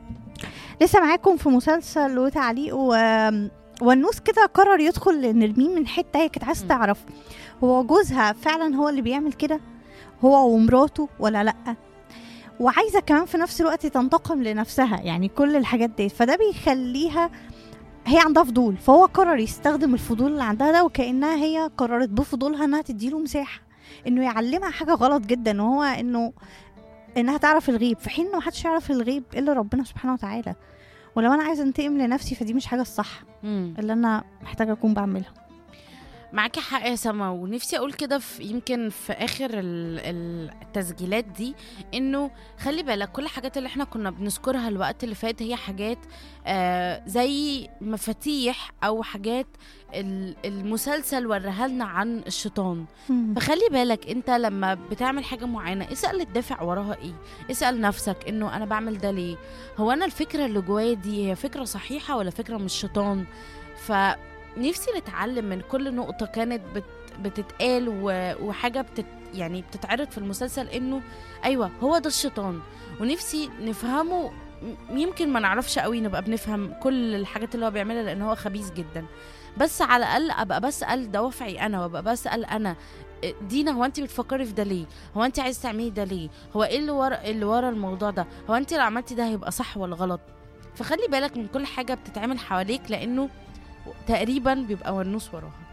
لسه معاكم في مسلسل وتعليق و... والنوس كده قرر يدخل نرمين من حته هي كانت عايزه مم. تعرف هو جوزها فعلا هو اللي بيعمل كده هو ومراته ولا لا وعايزه كمان في نفس الوقت تنتقم لنفسها يعني كل الحاجات دي فده بيخليها هي عندها فضول فهو قرر يستخدم الفضول اللي عندها ده وكانها هي قررت بفضولها انها تديله مساحه انه يعلمها حاجه غلط جدا وهو انه انها تعرف الغيب في حين انه محدش يعرف الغيب الا ربنا سبحانه وتعالى ولو انا عايزه انتقم لنفسي فدي مش حاجه الصح مم. اللي انا محتاجه اكون بعملها معاكي حق يا سما ونفسي اقول كده في يمكن في اخر ال- ال- التسجيلات دي انه خلي بالك كل الحاجات اللي احنا كنا بنذكرها الوقت اللي فات هي حاجات آه زي مفاتيح او حاجات ال- المسلسل وراها لنا عن الشيطان فخلي بالك انت لما بتعمل حاجه معينه اسال الدافع وراها ايه اسال نفسك انه انا بعمل ده ليه هو انا الفكره اللي جوايا دي هي فكره صحيحه ولا فكره مش شيطان فنفسي نتعلم من كل نقطه كانت بت بتتقال و- وحاجه بتت يعني بتتعرض في المسلسل انه ايوه هو ده الشيطان ونفسي نفهمه م- يمكن ما نعرفش قوي نبقى بنفهم كل الحاجات اللي هو بيعملها لان هو خبيث جدا بس على الاقل ابقى بسال دوافعي انا وابقى بسال انا دينا هو انت بتفكري في ده ليه هو انت عايز تعملي ده ليه هو ايه اللي ورا اللي ورا الموضوع ده هو انت لو عملتي ده هيبقى صح ولا غلط فخلي بالك من كل حاجه بتتعمل حواليك لانه تقريبا بيبقى ونوس وراها